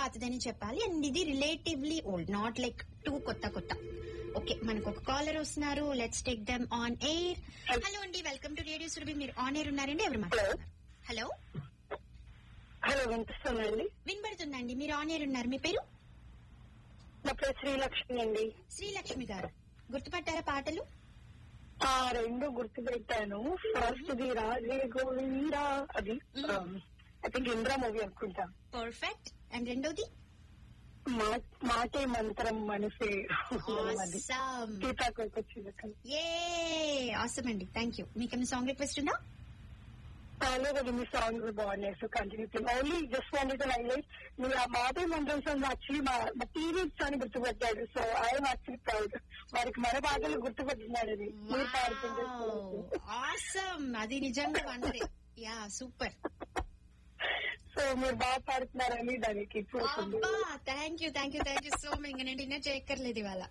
పాతదని చెప్పాలి అండ్ ఇది relatively old not like too కొత్త కొత్త ఓకే మనకు ఒక కాలర్ వస్తున్నారు let's take them on air hello అండి వెల్కమ్ టు రేడియో సురభి మీరు ఆన్ ఎయిర్ ఉన్నారండి ఎవరు మాట్లాడుతున్నారు హలో హలో వినిపిస్తుందండి వినబడుతుందండి మీరు ఆన్ ఎయిర్ ఉన్నారు మీ పేరు నా పేరు శ్రీలక్ష్మి అండి శ్రీలక్ష్మి గారు గుర్తుపట్టారా పాటలు ఆ రెండు గుర్తు పెట్టాను ఫస్ట్ ది రాజే గోవిందా అది ఐ థింక్ ఇంద్రా మూవీ అనుకుంటా పర్ఫెక్ట్ అండ్ రెండోది మా- మాటే మంత్రం మనసే అది Awesome. సీతాకోక చిలక ఏ ఆసమ్ అండి థ్యాంక్ యూ మీకేమైనా సాంగ్ రిక్వెస్ట్ ఉందా లేదండి మీ సాంగ్స్ బాగున్నాయి so continue only just wanted highlight మీరు ఆ మాటే మంత్రం సాంగ్ యాక్చువల్లీ మా మా టీనేజ్ అని గుర్తుపెట్టాడు సో ఐఎమ్ యాక్చువల్లీ ప్రౌడ్ వారికి మన పాటలు గుర్తుపెట్టినాడు అది మీరు పాడుతుంటే ఆసమ్ అది నిజంగా వండరే యా సూపర్ సో మీరు బాగా పాడుతున్నారని దానికి చూస్తుంది అబ్బా thank you thank you thank you so much ఇంకా నేను డిన్నర్ చేయక్కర్లేదు ఇవాళ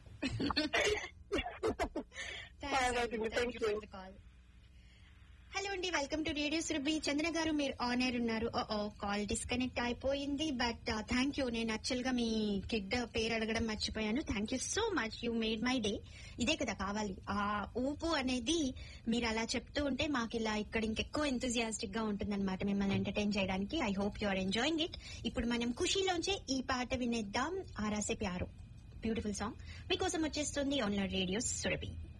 Thank you. కాల్ హలో అండి welcome to radio Surabhi Chandra గారు మీరు ఆన్ ఎయిర్ ఉన్నారు ఓ కాల్ డిస్కనెక్ట్ అయిపోయింది బట్ థ్యాంక్ యూ నేను యాక్చువల్ గా మీ కిడ్ పేరు అడగడం మర్చిపోయాను thank you so much you made my day ఇదే కదా కావాలి ఆ ఊపు అనేది మీరు అలా చెప్తూ ఉంటే మాకు ఇలా ఇక్కడ ఇంకెక్కువ ఎంతజియాస్టిక్ గా ఉంటుందన్నమాట మిమ్మల్ని ఎంటర్టైన్ చేయడానికి I hope you are enjoying it ఇప్పుడు మనం ఖుషీలోంచే ఈ పాట వినేద్దాం ఆరాసే ప్యారు బ్యూటిఫుల్ సాంగ్ మీకోసం వచ్చేస్తుంది ఆన్లైన్ రేడియో సురభి